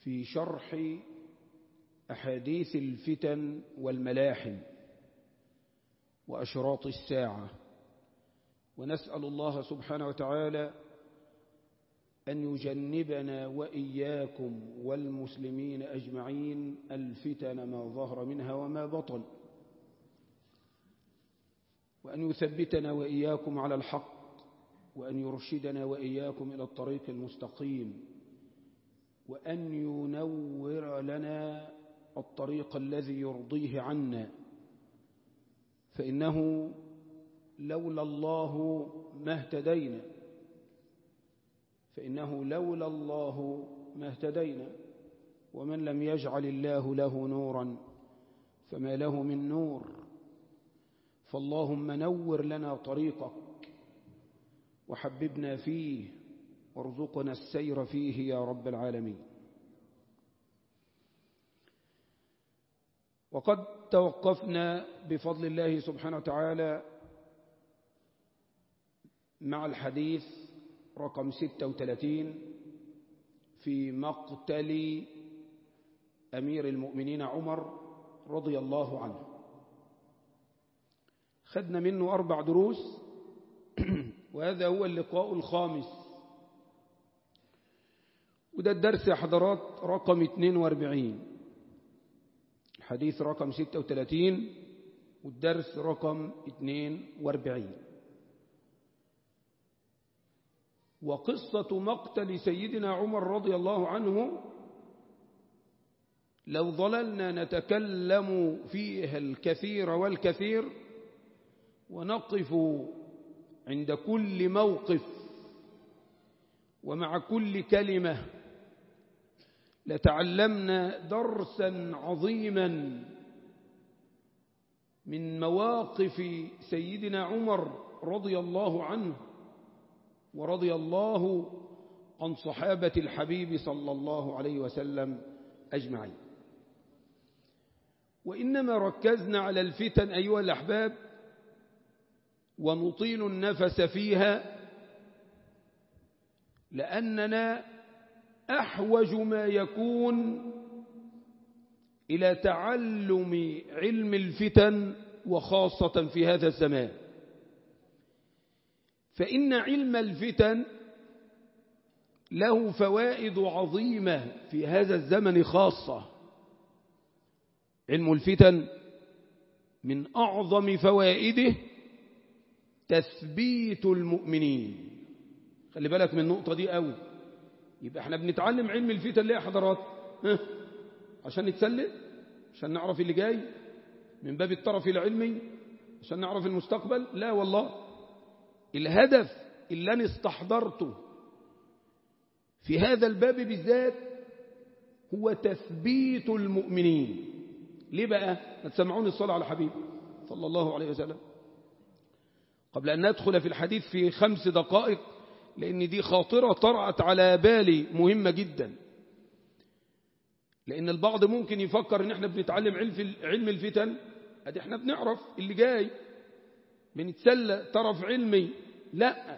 في شرح أحاديث الفتن والملاحم وأشراط الساعة ونسأل الله سبحانه وتعالى أن يجنبنا وإياكم والمسلمين أجمعين الفتن ما ظهر منها وما بطن وأن يثبتنا وإياكم على الحق وأن يرشدنا وإياكم إلى الطريق المستقيم وأن ينور لنا الطريق الذي يرضيه عنا فإنه لولا الله ما اهتدينا فإنه لولا الله ما اهتدينا ومن لم يجعل الله له نورا فما له من نور فاللهم نور لنا طريقك وحببنا فيه وارزقنا السير فيه يا رب العالمين وقد توقفنا بفضل الله سبحانه وتعالى مع الحديث رقم 36 في مقتل أمير المؤمنين عمر رضي الله عنه خدنا منه أربع دروس وهذا هو اللقاء الخامس وده الدرس يا حضرات رقم 42 الحديث رقم 36 والدرس رقم 42 وقصة مقتل سيدنا عمر رضي الله عنه لو ظللنا نتكلم فيها الكثير والكثير ونقف عند كل موقف ومع كل كلمة لتعلمنا درسا عظيما من مواقف سيدنا عمر رضي الله عنه ورضي الله عن صحابة الحبيب صلى الله عليه وسلم أجمعين وإنما ركزنا على الفتن أيها الأحباب ونطيل النفس فيها لأننا أحوج ما يكون إلى تعلم علم الفتن وخاصة في هذا الزمان فإن علم الفتن له فوائد عظيمة في هذا الزمن خاصة علم الفتن من أعظم فوائده تثبيت المؤمنين خلي بالك من النقطة دي قوي يبقى احنا بنتعلم علم الفتن ليه يا حضرات ها؟ عشان نتسلل عشان نعرف اللي جاي من باب الطرف العلمي عشان نعرف المستقبل لا والله الهدف اللي أنا استحضرته في هذا الباب بالذات هو تثبيت المؤمنين ليه بقى ما تسمعوني الصلاة على حبيبي صلى الله عليه وسلم قبل أن ندخل في الحديث في خمس دقائق لأن دي خاطرة طرأت على بالي مهمة جدا لأن البعض ممكن يفكر إن احنا بنتعلم علم الفتن ادي احنا بنعرف اللي جاي بنتسلى طرف علمي لا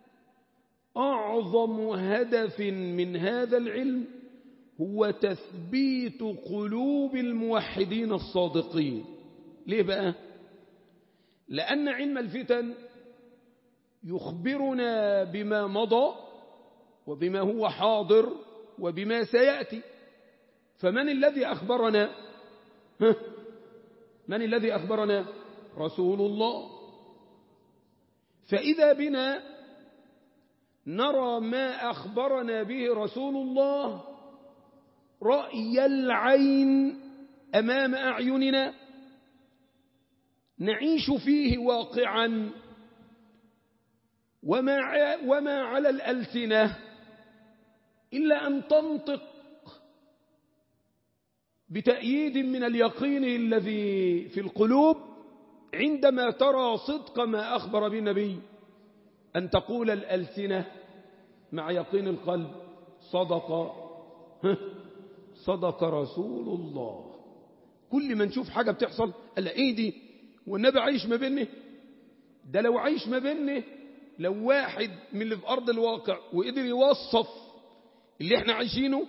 أعظم هدف من هذا العلم هو تثبيت قلوب الموحدين الصادقين ليه بقى لأن علم الفتن يخبرنا بما مضى وبما هو حاضر وبما سيأتي فمن الذي أخبرنا من الذي أخبرنا رسول الله فإذا بنا نرى ما أخبرنا به رسول الله رأي العين أمام أعيننا نعيش فيه واقعا وما وما على الألسنة إلا أن تنطق بتأييد من اليقين الذي في القلوب عندما ترى صدق ما أخبر به النبي أن تقول الألسنة مع يقين القلب صدق صدق رسول الله كل ما نشوف حاجة بتحصل ألا إيه دي والنبي عايش ما بينه ده لو عايش ما بينه لو واحد من اللي في أرض الواقع وقدر يوصف اللي احنا عايشينه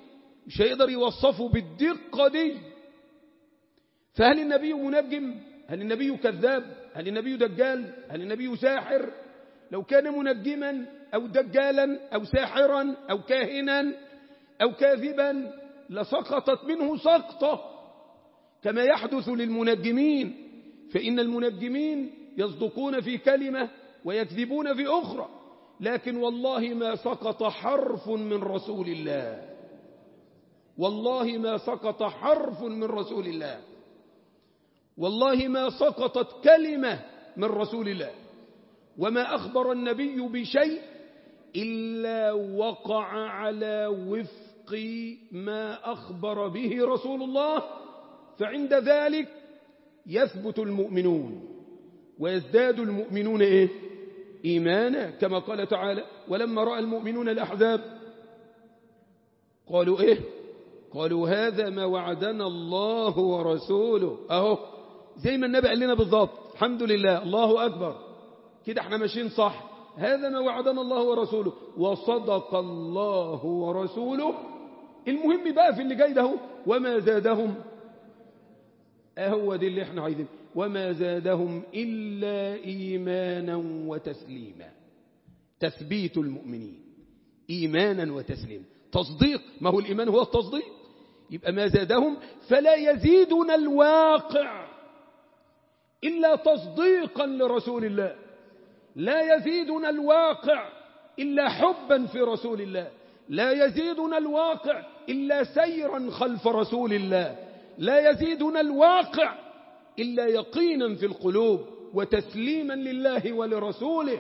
مش هيقدر يوصفه بالدقة دي فهل النبي منجم هل النبي كذاب هل النبي دجال هل النبي ساحر لو كان منجما أو دجالا أو ساحرا أو كاهنا أو كاذبا لسقطت منه سقطة كما يحدث للمنجمين فإن المنجمين يصدقون في كلمة ويكذبون في أخرى لكن والله ما سقط حرف من رسول الله والله ما سقط حرف من رسول الله والله ما سقطت كلمة من رسول الله وما أخبر النبي بشيء إلا وقع على وفق ما أخبر به رسول الله فعند ذلك يثبت المؤمنون ويزداد المؤمنون إيه؟ إيمانا كما قال تعالى ولما رأى المؤمنون الأحزاب قالوا إيه قالوا هذا ما وعدنا الله ورسوله أهو زي ما النبي قال لنا بالضبط الحمد لله الله أكبر كده احنا ماشيين صح هذا ما وعدنا الله ورسوله وصدق الله ورسوله المهم بقى في اللي جاي ده وما زادهم أهو دي اللي احنا عايزين وما زادهم إلا إيمانا وتسليما تثبيت المؤمنين إيمانا وتسليما تصديق ما هو الإيمان هو التصديق يبقى ما زادهم فلا يزيدنا الواقع إلا تصديقا لرسول الله لا يزيدنا الواقع إلا حبا في رسول الله لا يزيدنا الواقع إلا سيرا خلف رسول الله لا يزيدنا الواقع إلا يقينا في القلوب وتسليما لله ولرسوله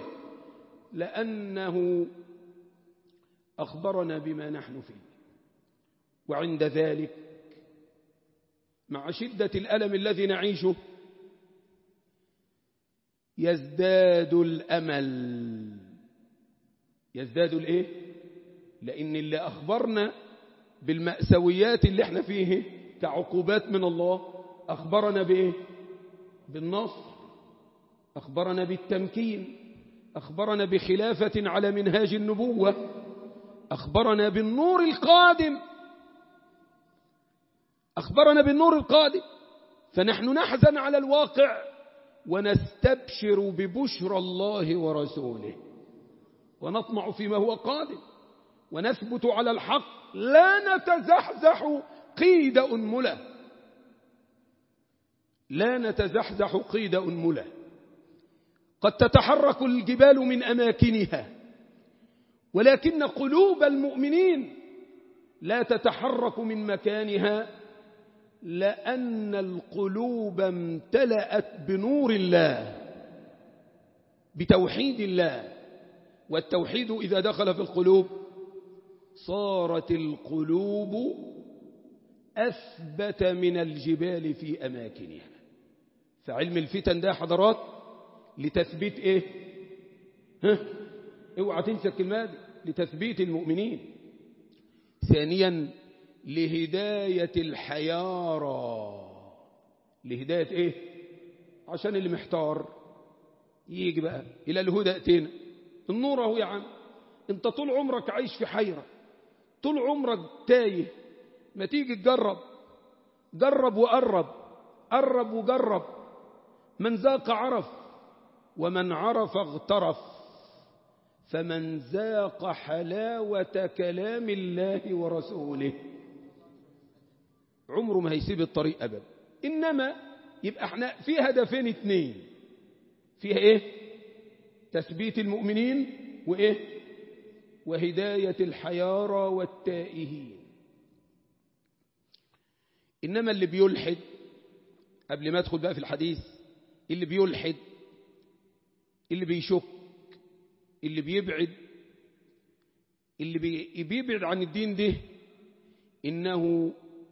لأنه أخبرنا بما نحن فيه وعند ذلك مع شدة الألم الذي نعيشه يزداد الأمل يزداد الإيه؟ لأن اللي أخبرنا بالمأسويات اللي احنا فيه كعقوبات من الله أخبرنا بإيه؟ بالنصر أخبرنا بالتمكين أخبرنا بخلافة على منهاج النبوة أخبرنا بالنور القادم أخبرنا بالنور القادم فنحن نحزن على الواقع ونستبشر ببشرى الله ورسوله ونطمع فيما هو قادم ونثبت على الحق لا نتزحزح قيد أنملة لا نتزحزح قيد أنملة قد تتحرك الجبال من أماكنها ولكن قلوب المؤمنين لا تتحرك من مكانها لأن القلوب امتلأت بنور الله بتوحيد الله والتوحيد إذا دخل في القلوب صارت القلوب أثبت من الجبال في أماكنها فعلم الفتن ده حضرات لتثبيت إيه ها اوعى تنسى الكلمة دي لتثبيت المؤمنين ثانيا لهداية الحيارى لهداية ايه عشان اللي محتار يجي بقى الى الهدى اتينا النور اهو يا عم انت طول عمرك عايش في حيرة طول عمرك تايه ما تيجي تجرب جرب وقرب قرب وجرب من ذاق عرف ومن عرف اغترف فمن ذاق حلاوة كلام الله ورسوله عمره ما هيسيب الطريق أبدا إنما يبقى احنا في هدفين اتنين فيها ايه تثبيت المؤمنين وايه وهداية الحيارى والتائهين إنما اللي بيلحد قبل ما أدخل بقى في الحديث اللي بيلحد اللي بيشك اللي بيبعد اللي بيبعد عن الدين ده إنه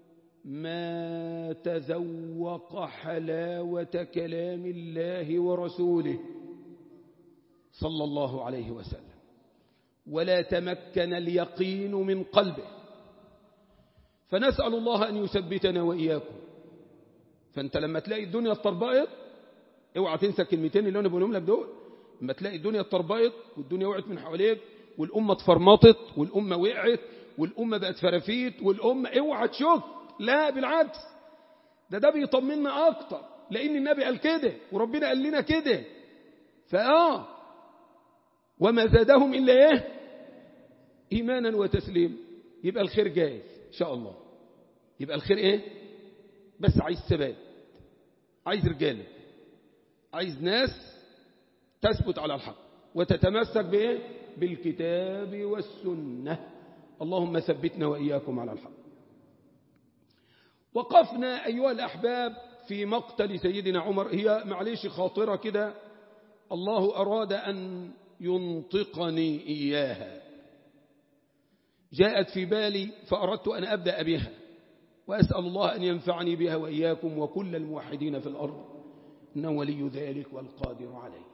ما تذوق حلاوة كلام الله ورسوله صلى الله عليه وسلم ولا تمكن اليقين من قلبه فنسأل الله أن يثبتنا وإياكم فأنت لما تلاقي الدنيا اتطربقت اوعى تنسى الكلمتين اللي أنا بقولهم لك دول لما تلاقي الدنيا اتطربقت والدنيا وقعت من حواليك والأمة اتفرمطت والأمة وقعت والأمة بقت فرافيت والأمة اوعى تشك لا بالعكس ده ده بيطمنا أكتر لأن النبي قال كده وربنا قال لنا كده فآه وما زادهم إلا إيه إيمانا وتسليم يبقى الخير جاهز إن شاء الله يبقى الخير إيه بس عايز ثبات عايز رجالة عايز ناس تثبت على الحق وتتمسك بإيه بالكتاب والسنة اللهم ثبتنا وإياكم على الحق وقفنا أيها الأحباب في مقتل سيدنا عمر هي معلش خاطرة كده الله أراد أن ينطقني إياها جاءت في بالي فأردت أن أبدأ بها وأسأل الله أن ينفعني بها وإياكم وكل الموحدين في الأرض إنه ولي ذلك والقادر عليه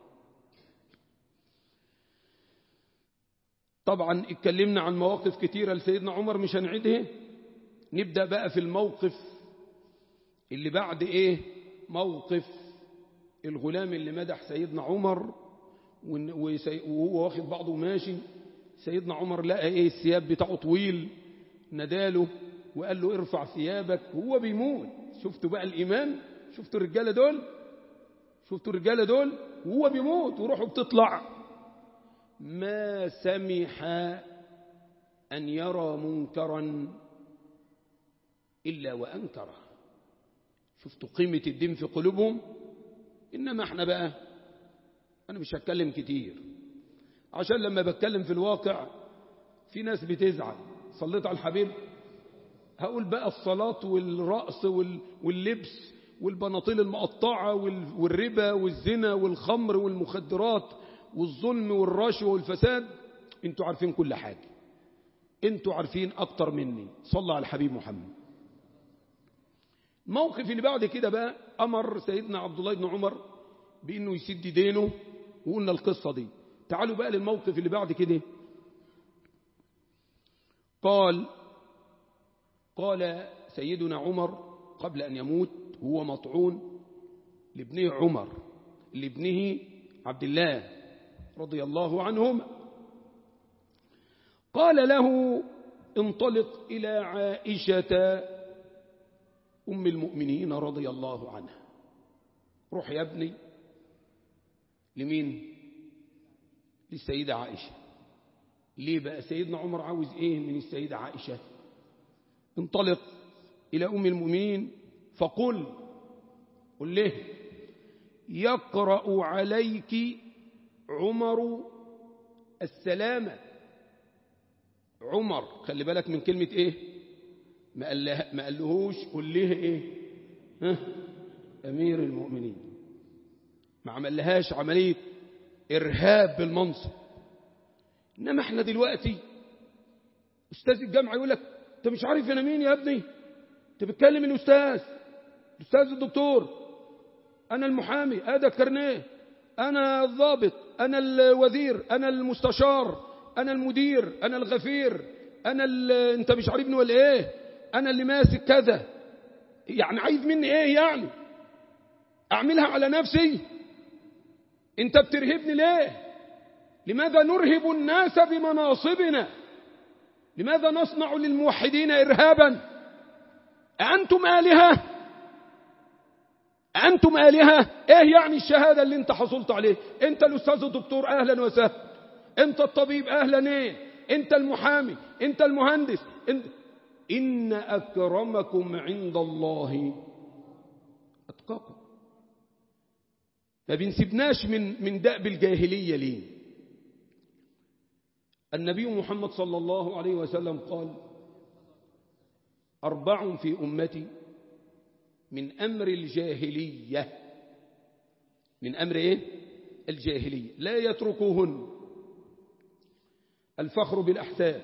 طبعا اتكلمنا عن مواقف كتيرة لسيدنا عمر مش هنعيدها نبدأ بقى في الموقف اللي بعد ايه موقف الغلام اللي مدح سيدنا عمر وهو واخد بعضه ماشي سيدنا عمر لقى ايه الثياب بتاعه طويل نداله وقال له ارفع ثيابك وهو بيموت شفتوا بقى الإيمان شفتوا الرجالة دول شفتوا الرجالة دول وهو بيموت وروحه بتطلع ما سمح أن يرى منكرا إلا وأنكره شفتوا قيمة الدين في قلوبهم إنما احنا بقى أنا مش هتكلم كتير عشان لما بتكلم في الواقع في ناس بتزعل صليت على الحبيب هقول بقى الصلاة والرأس واللبس والبناطيل المقطعة والربا والزنا والخمر والمخدرات والظلم والرشوة والفساد انتوا عارفين كل حاجة انتوا عارفين اكتر مني صلى على الحبيب محمد الموقف اللي بعد كده بقى امر سيدنا عبد الله بن عمر بانه يسد دينه وقلنا القصة دي تعالوا بقى للموقف اللي بعد كده قال قال سيدنا عمر قبل أن يموت هو مطعون لابنه عمر لابنه عبد الله رضي الله عنهما قال له انطلق إلى عائشة أم المؤمنين رضي الله عنها روح يا ابني لمين للسيدة عائشة ليه بقى سيدنا عمر عاوز ايه من السيدة عائشة انطلق إلى أم المؤمنين فقل قل له يقرأ عليك عمر السلامة عمر خلي بالك من كلمة ايه ما قال له ما قالهوش قل له ايه ها امير المؤمنين ما عملهاش عملية ارهاب بالمنصب انما احنا دلوقتي استاذ الجامعة يقول لك انت مش عارف انا مين يا ابني انت بتكلم الاستاذ الاستاذ الدكتور انا المحامي هذا كارنيه انا الضابط انا الوزير انا المستشار انا المدير انا الغفير انا انت مش عارفني ولا ايه انا اللي ماسك كذا يعني عايز مني ايه يعني اعملها على نفسي انت بترهبني ليه لماذا نرهب الناس بمناصبنا لماذا نصنع للموحدين إرهابا أنتم آلهة أنتم آلهة إيه يعني الشهادة اللي أنت حصلت عليه أنت الأستاذ الدكتور أهلا وسهلا أنت الطبيب أهلا إيه أنت المحامي أنت المهندس أنت إن أكرمكم عند الله أتقاكم ما بنسيبناش من من دأب الجاهلية ليه النبي محمد صلى الله عليه وسلم قال أربع في أمتي من أمر الجاهلية من أمر إيه؟ الجاهلية لا يتركوهن الفخر بالأحساب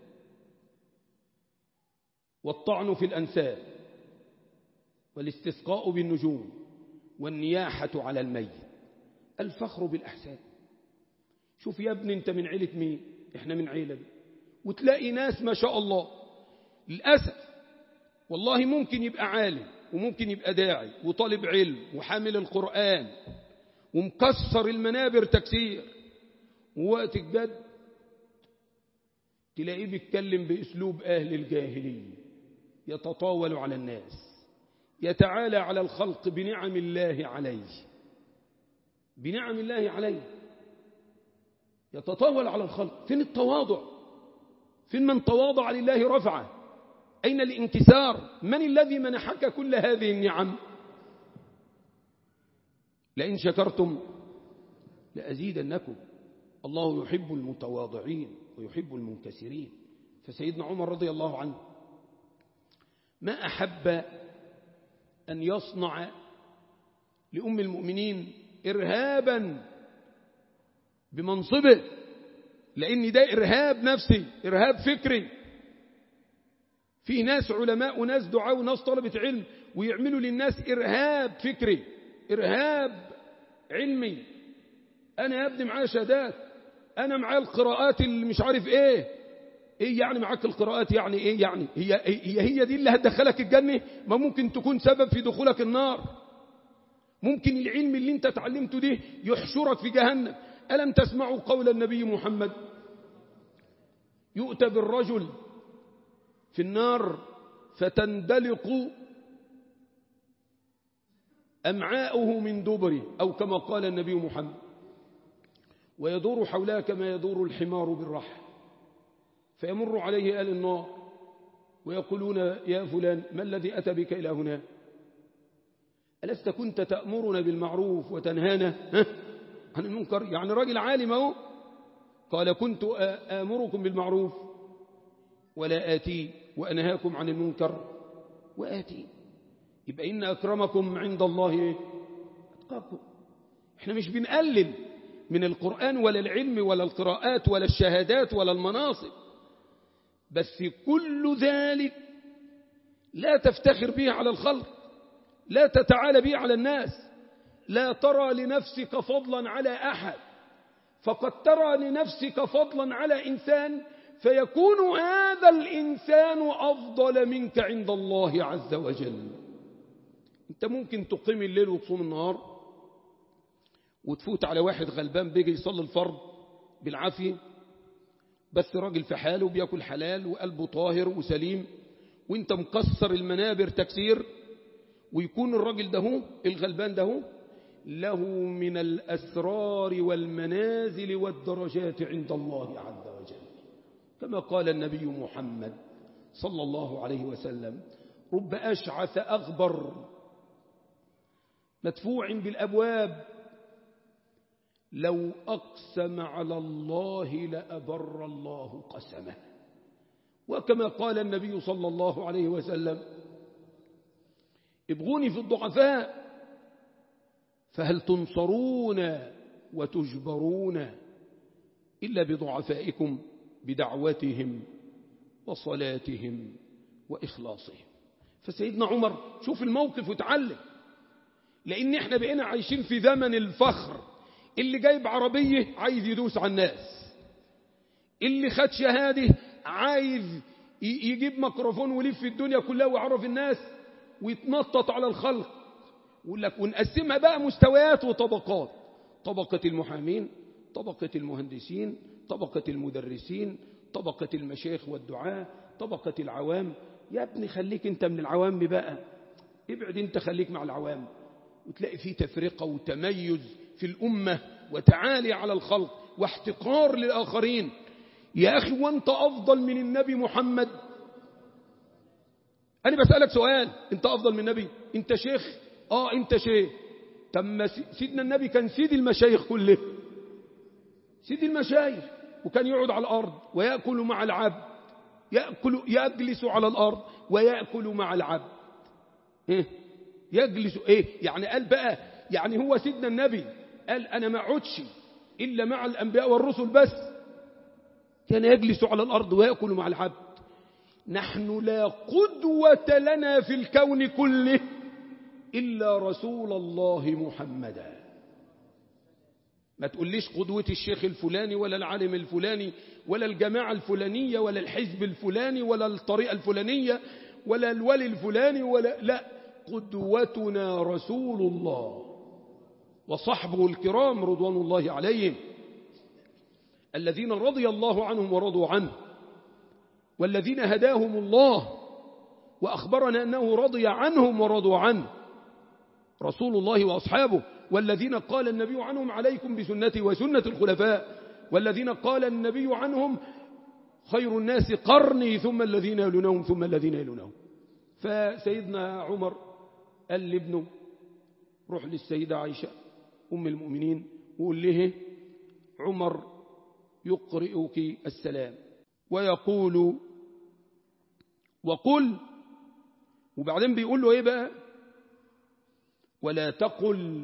والطعن في الأنساب والاستسقاء بالنجوم والنياحة على الميت الفخر بالأحساب شوف يا ابني انت من عيلة مين احنا من عيلة دي وتلاقي ناس ما شاء الله للأسف والله ممكن يبقى عالم وممكن يبقى داعي وطالب علم وحامل القرآن ومكسر المنابر تكسير ووقت الجد تلاقيه بيتكلم بأسلوب أهل الجاهلية يتطاول على الناس يتعالى على الخلق بنعم الله عليه بنعم الله عليه يتطاول على الخلق فين التواضع فين من تواضع لله رفعه أين الانكسار من الذي منحك كل هذه النعم لئن شكرتم لأزيدنكم الله يحب المتواضعين ويحب المنكسرين فسيدنا عمر رضي الله عنه ما أحب أن يصنع لأم المؤمنين إرهابا بمنصبه لأن ده إرهاب نفسي إرهاب فكري في ناس علماء وناس دعاء وناس طلبة علم ويعملوا للناس إرهاب فكري إرهاب علمي أنا يا ابني معايا شهادات أنا معايا القراءات اللي مش عارف إيه إيه يعني معاك القراءات يعني إيه يعني هي, هي, هي دي اللي هتدخلك الجنة ما ممكن تكون سبب في دخولك النار ممكن العلم اللي انت تعلمته ده يحشرك في جهنم ألم تسمعوا قول النبي محمد يؤتى بالرجل في النار فتندلق أمعاؤه من دبره أو كما قال النبي محمد ويدور حولها كما يدور الحمار بالرحى فيمر عليه آل النار ويقولون يا فلان ما الذي أتى بك إلى هنا ألست كنت تأمرنا بالمعروف وتنهانا عن المنكر يعني راجل عالم اهو قال كنت آمركم بالمعروف ولا آتي وأنهاكم عن المنكر وآتي يبقى إن أكرمكم عند الله أتقاكم احنا مش بنقلل من القرآن ولا العلم ولا القراءات ولا الشهادات ولا المناصب بس كل ذلك لا تفتخر به على الخلق لا تتعالى به على الناس لا ترى لنفسك فضلا على أحد فقد ترى لنفسك فضلا على إنسان فيكون هذا الإنسان أفضل منك عند الله عز وجل أنت ممكن تقيم الليل وتصوم النهار وتفوت على واحد غلبان بيجي يصلي الفرض بالعافية بس راجل في حاله بياكل حلال وقلبه طاهر وسليم وانت مكسر المنابر تكسير ويكون الراجل ده الغلبان ده له من الأسرار والمنازل والدرجات عند الله عز وجل كما قال النبي محمد صلى الله عليه وسلم رب أشعث أغبر مدفوع بالأبواب لو أقسم على الله لأبر الله قسمه وكما قال النبي صلى الله عليه وسلم ابغوني في الضعفاء فهل تنصرون وتجبرون إلا بضعفائكم بدعوتهم وصلاتهم وإخلاصهم فسيدنا عمر شوف الموقف وتعلم لأن احنا بقينا عايشين في زمن الفخر اللي جايب عربية عايز يدوس على الناس اللي خد شهادة عايز يجيب ميكروفون ويلف في الدنيا كلها ويعرف الناس ويتنطط على الخلق ويقول لك ونقسمها بقى مستويات وطبقات طبقة المحامين طبقة المهندسين طبقة المدرسين طبقة المشايخ والدعاة طبقة العوام يا ابني خليك انت من العوام بقى ابعد انت خليك مع العوام وتلاقي فيه تفرقة وتميز في الأمة وتعالي على الخلق واحتقار للآخرين يا أخي وانت أفضل من النبي محمد أنا بسألك سؤال أنت أفضل من النبي أنت شيخ آه أنت شيخ تم سيدنا النبي كان سيد المشايخ كله سيد المشايخ وكان يقعد على الأرض ويأكل مع العبد يأكل يجلس على الأرض ويأكل مع العبد إيه؟ يجلس إيه يعني قال بقى يعني هو سيدنا النبي قال أنا ما أقعدش إلا مع الأنبياء والرسل بس كان يجلس على الأرض ويأكل مع العبد نحن لا قدوة لنا في الكون كله إلا رسول الله محمدا ما تقوليش قدوة الشيخ الفلاني ولا العالم الفلاني ولا الجماعة الفلانية ولا الحزب الفلاني ولا الطريقة الفلانية ولا الولي الفلاني ولا لا قدوتنا رسول الله وصحبه الكرام رضوان الله عليهم الذين رضي الله عنهم ورضوا عنه والذين هداهم الله وأخبرنا أنه رضي عنهم ورضوا عنه رسول الله وأصحابه والذين قال النبي عنهم عليكم بسنتي وسنة الخلفاء والذين قال النبي عنهم خير الناس قرني ثم الذين يلونهم ثم الذين يلونهم فسيدنا عمر قال لابنه روح للسيدة عائشة أم المؤمنين وقول له عمر يقرئك السلام ويقول وقل وبعدين بيقول له ايه بقى ولا تقل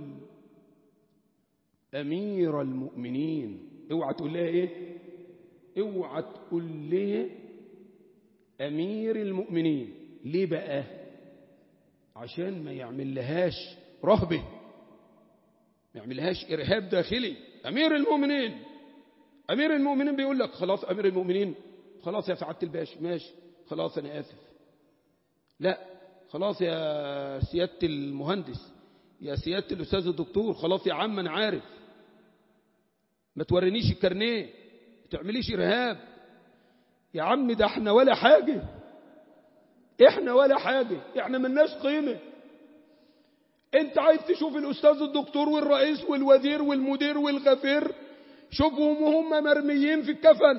أمير المؤمنين اوعى تقول لها ايه اوعى تقول لها أمير المؤمنين ليه بقى عشان ما يعمل لهاش رهبة ما يعمل لهاش إرهاب داخلي أمير المؤمنين أمير المؤمنين بيقول لك خلاص أمير المؤمنين خلاص يا سعادة الباشا ماشي خلاص أنا آسف لا خلاص يا سيادة المهندس يا سيادة الأستاذ الدكتور خلاص يا عم أنا عارف ما تورينيش الكارنيه ما تعمليش إرهاب يا عم ده احنا ولا حاجة احنا ولا حاجة احنا ملناش قيمة انت عايز تشوف الأستاذ الدكتور والرئيس والوزير والمدير والغفير شوفهم وهم مرميين في الكفن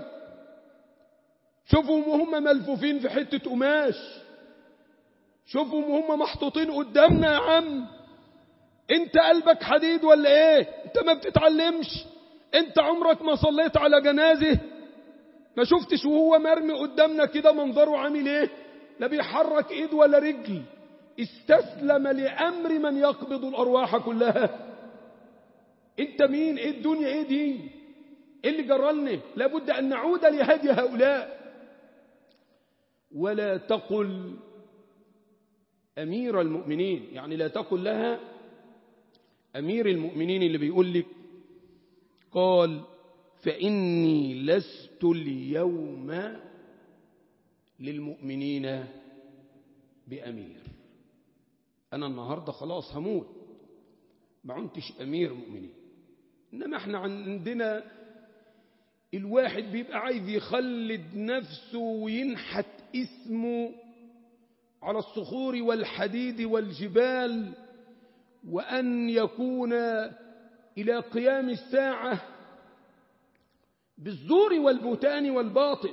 شوفهم وهم ملفوفين في حتة قماش شوفهم وهم محطوطين قدامنا يا عم انت قلبك حديد ولا ايه انت ما بتتعلمش انت عمرك ما صليت على جنازة ما شفتش وهو مرمي قدامنا كده منظره عامل ايه لا بيحرك ايد ولا رجل استسلم لأمر من يقبض الأرواح كلها انت مين ايه الدنيا ايه دي ايه اللي جرالنا لابد ان نعود لهدي هؤلاء ولا تقل أمير المؤمنين يعني لا تقل لها أمير المؤمنين اللي بيقول لك قال فإني لست اليوم للمؤمنين بأمير أنا النهاردة خلاص هموت ما عنتش أمير مؤمنين إنما احنا عندنا الواحد بيبقى عايز يخلد نفسه وينحت اسمه على الصخور والحديد والجبال وأن يكون إلى قيام الساعة بالزور والبهتان والباطل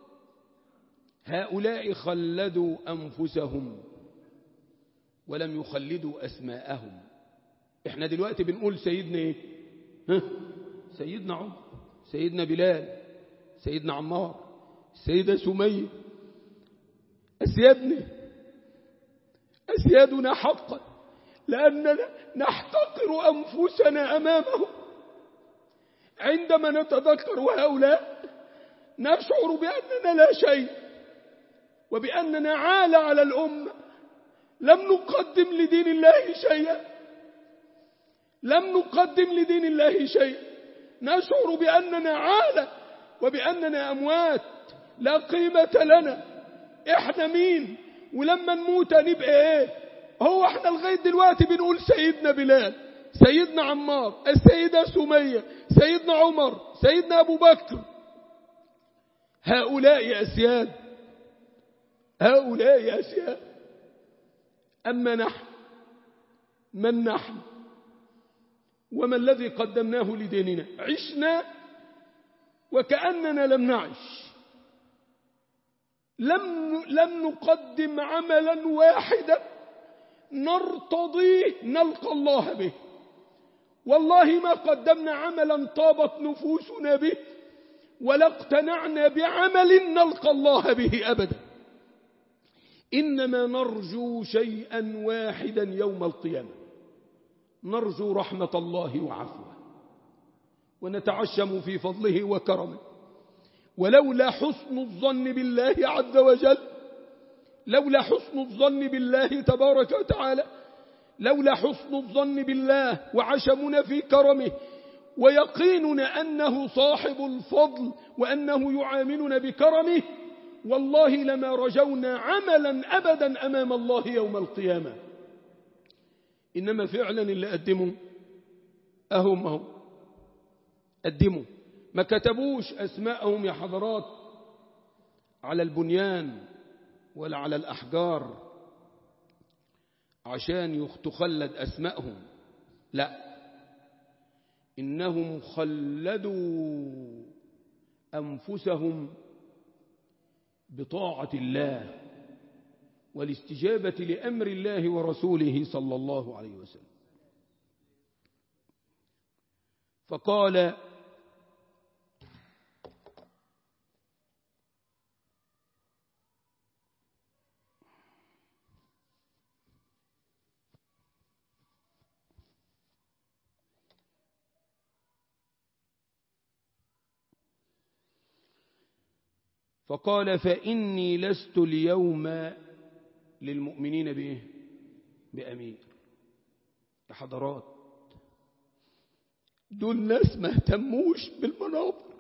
هؤلاء خلدوا أنفسهم ولم يخلدوا أسماءهم احنا دلوقتي بنقول سيدنا ايه ها؟ سيدنا عمر سيدنا بلال سيدنا عمار السيدة سمية أسيادنا أسيادنا حقا لأننا نحتقر أنفسنا أمامهم عندما نتذكر هؤلاء نشعر بأننا لا شيء وبأننا عالة على الأمة لم نقدم لدين الله شيئا لم نقدم لدين الله شيئا نشعر بأننا عالة وبأننا أموات لا قيمة لنا احنا مين ولما نموت نبقى ايه هو احنا لغاية دلوقتي بنقول سيدنا بلال سيدنا عمار السيدة سمية سيدنا عمر سيدنا أبو بكر هؤلاء يا أسياد هؤلاء يا أسياد أما نحن من نحن وما الذي قدمناه لديننا عشنا وكأننا لم نعش لم لم نقدم عملا واحدا نرتضيه نلقى الله به والله ما قدمنا عملا طابت نفوسنا به ولا اقتنعنا بعمل نلقى الله به أبدا إنما نرجو شيئا واحدا يوم القيامة نرجو رحمة الله وعفوه ونتعشم في فضله وكرمه ولولا حسن الظن بالله عز وجل لولا حسن الظن بالله تبارك وتعالى لولا حسن الظن بالله وعشمنا في كرمه ويقيننا أنه صاحب الفضل وأنه يعاملنا بكرمه والله لما رجونا عملا أبدا أمام الله يوم القيامة إنما فعلا اللي قدموا أهم أهم قدموا ما كتبوش أسماءهم يا حضرات على البنيان ولا على الأحجار عشان تخلد أسمائهم لا إنهم خلدوا أنفسهم بطاعة الله والاستجابة لأمر الله ورسوله صلى الله عليه وسلم فقال فقال فإني لست اليوم للمؤمنين بإيه بأمير يا حضرات دول ناس ما اهتموش بالمناظر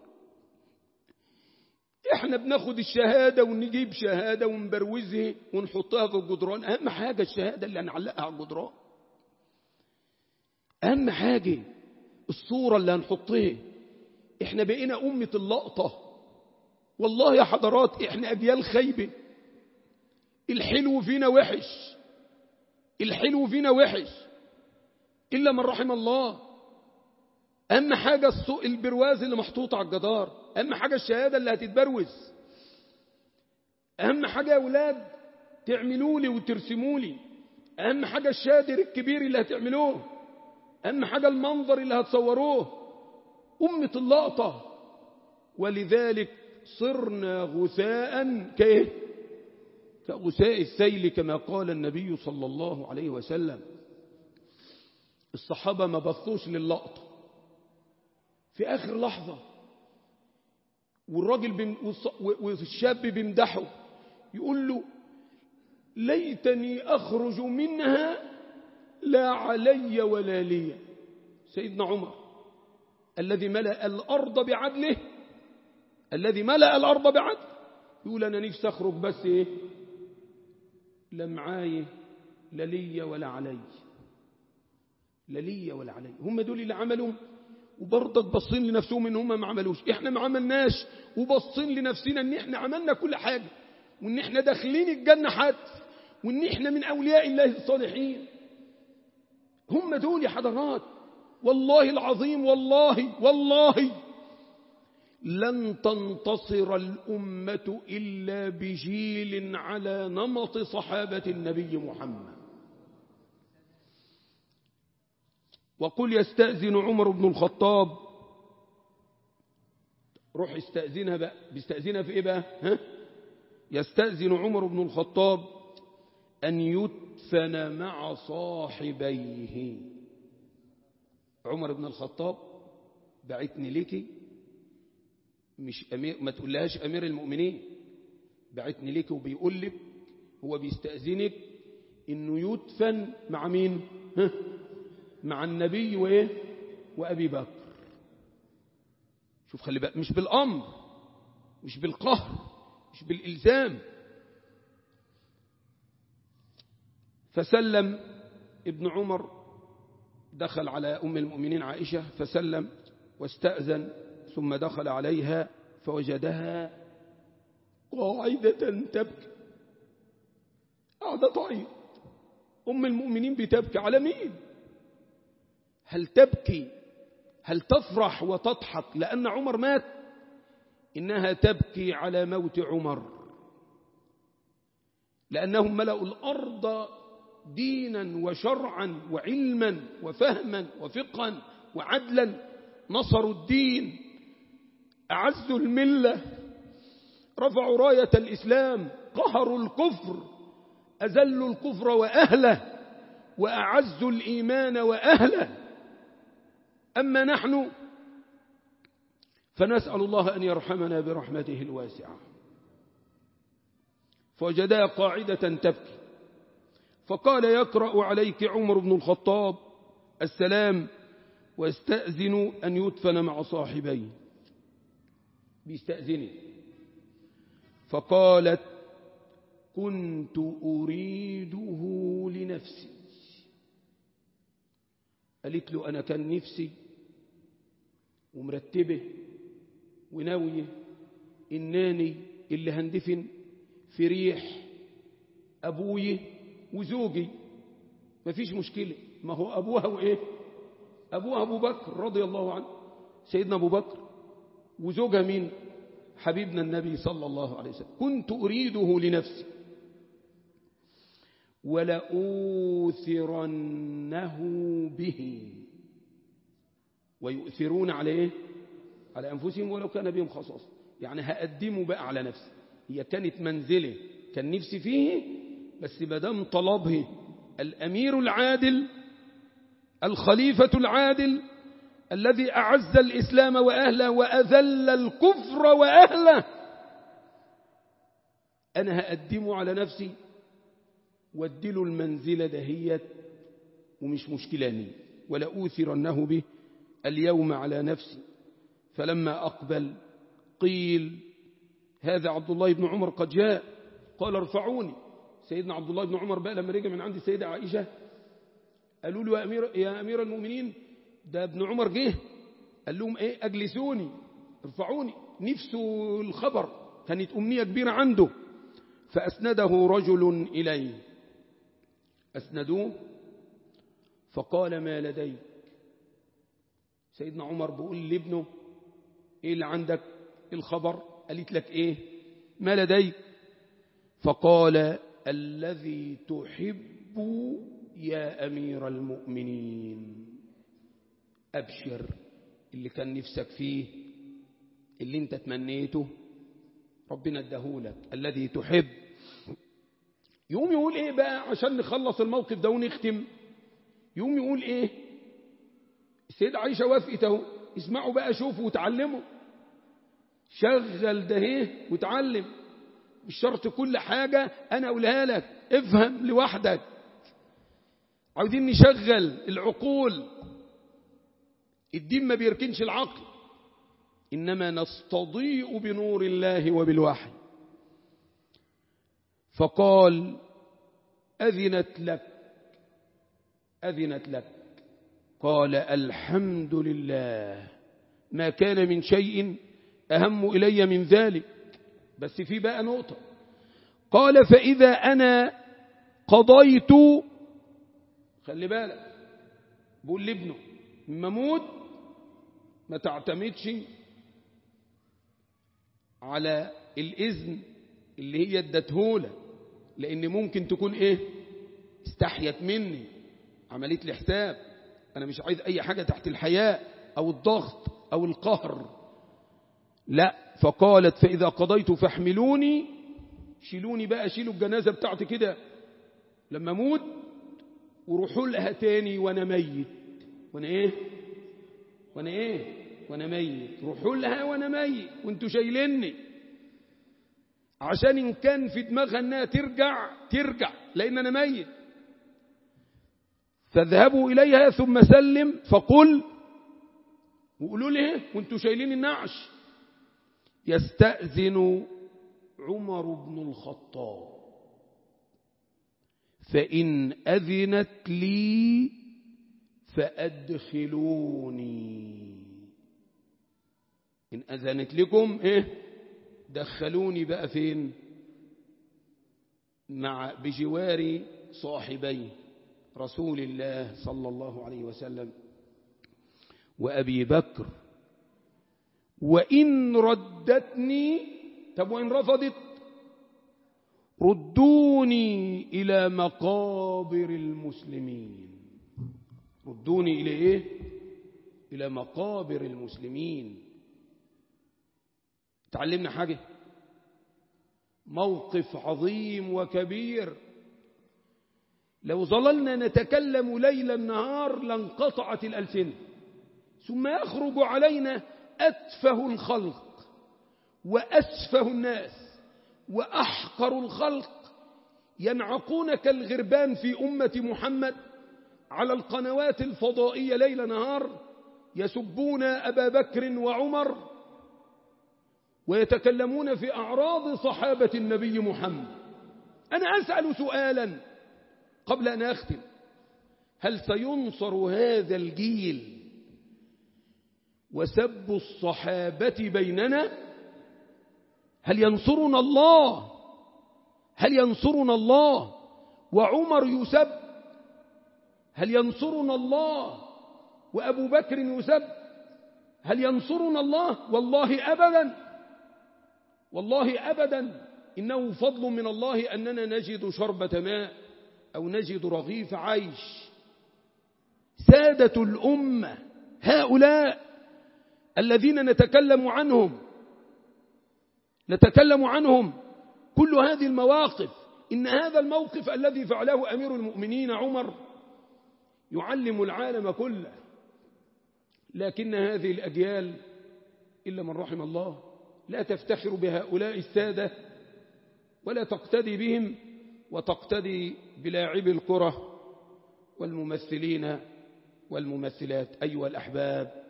احنا بناخد الشهادة ونجيب شهادة ونبروزها ونحطها في الجدران اهم حاجة الشهادة اللي هنعلقها على الجدران اهم حاجة الصورة اللي هنحطها احنا بقينا أمة اللقطة والله يا حضرات احنا أجيال خيبة الحلو فينا وحش الحلو فينا وحش إلا من رحم الله أهم حاجة السوق البرواز اللي محطوط على الجدار أهم حاجة الشهادة اللي هتتبروز أهم حاجة يا أولاد تعملوا لي وترسموا لي أهم حاجة الشادر الكبير اللي هتعملوه أهم حاجة المنظر اللي هتصوروه أمة اللقطة ولذلك صرنا غثاء كإيه كغثاء السيل كما قال النبي صلى الله عليه وسلم الصحابة ما بصوش للقطة في آخر لحظة والراجل بم... والشاب بيمدحه يقول له ليتني أخرج منها لا علي ولا لي سيدنا عمر الذي ملأ الأرض بعدله الذي ملأ الأرض بعدله يقول أنا نفسي أخرج بس إيه لا معاي لا لي ولا علي لا لي ولا علي هم دول اللي عملوا وبرضك باصين لنفسهم ان هم ما عملوش احنا ما عملناش وباصين لنفسنا ان احنا عملنا كل حاجة وان احنا داخلين الجنة حد وان احنا من اولياء الله الصالحين هم دول يا حضرات والله العظيم والله والله لن تنتصر الأمة إلا بجيل على نمط صحابة النبي محمد وقل يستأذن عمر بن الخطاب روح يستأذنها بقى بيستأذنها في إيه بقى ها؟ يستأذن عمر بن الخطاب أن يدفن مع صاحبيه عمر بن الخطاب بعتني ليكي مش أمير ما تقولهاش أمير المؤمنين بعتني لك وبيقول لك هو بيستأذنك إنه يدفن مع مين ها؟ مع النبي وإيه وأبي بكر شوف خلي بقى مش بالأمر مش بالقهر مش بالإلزام فسلم ابن عمر دخل على أم المؤمنين عائشة فسلم واستأذن ثم دخل عليها فوجدها قاعدة تبكي قاعدة تعيط أم المؤمنين بتبكي على مين هل تبكي هل تفرح وتضحك لأن عمر مات إنها تبكي على موت عمر لأنهم ملأوا الأرض دينا وشرعا وعلما وفهما وفقها وعدلا نصروا الدين أعزوا الملة رفعوا راية الإسلام قهروا الكفر أزلوا الكفر وأهله وأعزوا الإيمان وأهله أما نحن فنسأل الله أن يرحمنا برحمته الواسعة فوجدا قاعدة تبكي فقال يقرأ عليك عمر بن الخطاب السلام واستأذن أن يدفن مع صاحبيه بيستأذني فقالت كنت أريده لنفسي قالت له أنا كان نفسي ومرتبه وناوية إناني اللي هندفن في ريح أبوي وزوجي مفيش مشكلة ما هو أبوها وإيه أبوها أبو بكر رضي الله عنه سيدنا أبو بكر وزوجها مين حبيبنا النبي صلى الله عليه وسلم كنت أريده لنفسي ولأوثرنه به ويؤثرون عليه على أنفسهم ولو كان بهم خصاصة يعني هقدمه بقى على نفسي هي كانت منزله كان نفسي فيه بس ما دام طلبه الأمير العادل الخليفة العادل الذي أعز الإسلام وأهله وأذل الكفر وأهله أنا هقدمه على نفسي وادله المنزلة دهيت ومش مشكلاني ولا أوثرنه به اليوم على نفسي فلما أقبل قيل هذا عبد الله بن عمر قد جاء قال ارفعوني سيدنا عبد الله بن عمر بقى لما رجع من عند السيدة عائشة قالوا له يا أمير, يا أمير المؤمنين ده ابن عمر جه قال لهم ايه اجلسوني ارفعوني نفسه الخبر كانت أمنية كبيرة عنده فأسنده رجل إليه أسندوه فقال ما لديك سيدنا عمر بيقول لابنه ايه اللي عندك الخبر قالت لك ايه ما لديك فقال الذي تحب يا أمير المؤمنين أبشر اللي كان نفسك فيه اللي انت تمنيته ربنا اداهولك الذي تحب يقوم يقول ايه بقى عشان نخلص الموقف ده ونختم يقوم يقول ايه السيدة عائشة وافقت اهو اسمعوا بقى شوفوا وتعلموا شغل ده ايه وتعلم مش شرط كل حاجة انا اقولها لك افهم لوحدك عاوزين نشغل العقول الدين ما بيركنش العقل إنما نستضيء بنور الله وبالوحي فقال أذنت لك أذنت لك قال الحمد لله ما كان من شيء أهم إلي من ذلك بس في بقى نقطة قال فإذا أنا قضيت خلي بالك بقول لابنه مموت ما تعتمدش على الإذن اللي هي ادتهولك لأن ممكن تكون إيه استحيت مني عملت لي حساب أنا مش عايز أي حاجة تحت الحياء أو الضغط أو القهر لا فقالت فإذا قضيت فاحملوني شيلوني بقى شيلوا الجنازة بتاعتي كده لما أموت وروحوا لها تاني وأنا ميت وأنا إيه وأنا إيه وأنا ميت روحوا لها وأنا ميت وأنتوا شايليني عشان إن كان في دماغها أنها ترجع ترجع لأن أنا ميت فاذهبوا إليها ثم سلم فقل وقولوا لي وانتوا شايلين النعش يستأذن عمر بن الخطاب فإن أذنت لي فأدخلوني إن أذنت لكم إيه دخلوني بقى فين مع بجوار صاحبي رسول الله صلى الله عليه وسلم وأبي بكر وإن ردتني طب وإن رفضت ردوني إلى مقابر المسلمين ردوني إلى إيه إلى مقابر المسلمين تعلمنا حاجة موقف عظيم وكبير لو ظللنا نتكلم ليل النهار لانقطعت الألسنة ثم يخرج علينا أتفه الخلق وأسفه الناس وأحقر الخلق ينعقون كالغربان في أمة محمد على القنوات الفضائية ليل نهار يسبون أبا بكر وعمر ويتكلمون في أعراض صحابة النبي محمد أنا أسأل سؤالا قبل أن أختم هل سينصر هذا الجيل وسب الصحابة بيننا هل ينصرنا الله هل ينصرنا الله وعمر يسب هل ينصرنا الله وأبو بكر يسب هل ينصرنا الله والله أبدا والله أبدا إنه فضل من الله أننا نجد شربة ماء أو نجد رغيف عيش سادة الأمة هؤلاء الذين نتكلم عنهم نتكلم عنهم كل هذه المواقف إن هذا الموقف الذي فعله أمير المؤمنين عمر يعلم العالم كله لكن هذه الأجيال إلا من رحم الله لا تفتخر بهؤلاء السادة ولا تقتدي بهم وتقتدي بلاعبي الكرة والممثلين والممثلات أيها الأحباب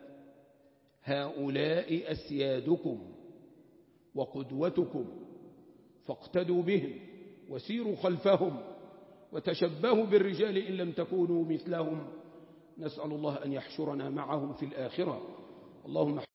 هؤلاء أسيادكم وقدوتكم فاقتدوا بهم وسيروا خلفهم وتشبهوا بالرجال إن لم تكونوا مثلهم نسأل الله أن يحشرنا معهم في الآخرة اللهم